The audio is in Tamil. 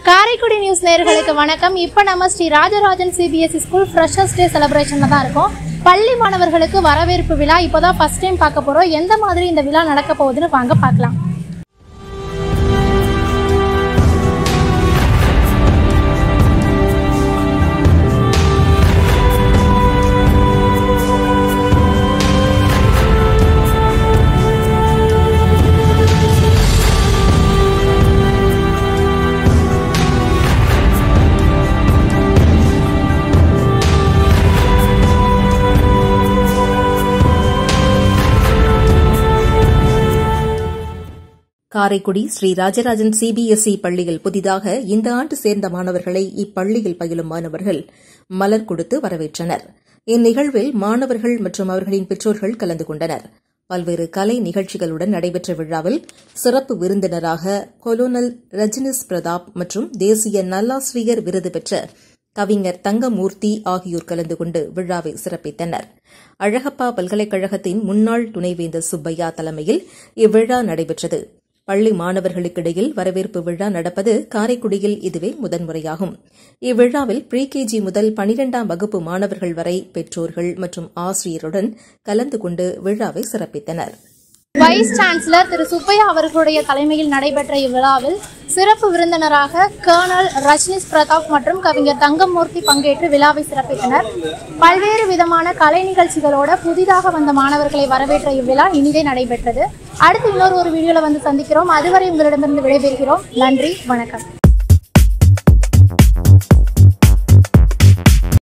காரைக்குடி நியூஸ் நேயர்களுக்கு வணக்கம் இப்போ நம்ம Sri Rajarajan CBSE school freshers day செலிப்ரேஷனில் தான் இருக்கோம் பள்ளி மாணவர்களுக்கு வரவேற்பு விழா இப்போ தான் ஃபஸ்ட் டைம் பார்க்க போகிறோம் எந்த மாதிரி இந்த விழா நடக்க போகுதுன்னு வாங்க பார்க்கலாம் காரைக்குடி ஸ்ரீ ராஜராஜன் சிபிஎஸ்இ பள்ளியில் புதிதாக இந்த ஆண்டு சேர்ந்த மாணவர்களை இப்பள்ளியில் பயிலும் மாணவர்கள் மலர் கொடுத்து வரவேற்றனர் இந்நிகழ்வில் மாணவர்கள் மற்றும் அவர்களின் பெற்றோர்கள் கலந்து கொண்டனர் பல்வேறு கலை நிகழ்ச்சிகளுடன் நடைபெற்ற விழாவில் சிறப்பு விருந்தினராக கொலோனல் ரஜினிஸ் பிரதாப் மற்றும் தேசிய நல்லாசிரியர் விருது பெற்ற கவிஞர் தங்கமூர்த்தி ஆகியோர் கலந்து கொண்டு விழாவை சிறப்பித்தனர் அழகப்பா பல்கலைக்கழகத்தின் முன்னாள் துணைவேந்தர் சுப்பையா தலைமையில் இவ்விழா நடைபெற்றது பள்ளி மாணவர்களுக்கிடையில் வரவேற்பு விழா நடப்பது காரைக்குடியில் இதுவே முதன்முறையாகும் இவ்விழாவில் ப்ரீ கேஜி முதல் பனிரெண்டாம் வகுப்பு மாணவர்கள் வரை பெற்றோர்கள் மற்றும் ஆசிரியருடன் கலந்து கொண்டு விழாவை சிறப்பித்தனர் வைஸ் சான்சலர் திரு சுப்பையா அவர்களுடைய தலைமையில் நடைபெற்ற இவ்விழாவில் சிறப்பு விருந்தினராக கர்னல் ரஜினிஸ் பிரதாப் மற்றும் கவிஞர் தங்கமூர்த்தி பங்கேற்று விழாவை சிறப்பித்தனர் பல்வேறு விதமான கலை நிகழ்ச்சிகளோட புதிதாக வந்த மாணவர்களை வரவேற்ற இவ்விழா இனிதே நடைபெற்றது அடுத்து இன்னொரு ஒரு வீடியோல வந்து சந்திக்கிறோம் அதுவரை உங்களிடமிருந்து விடைபெறுகிறோம் நன்றி வணக்கம்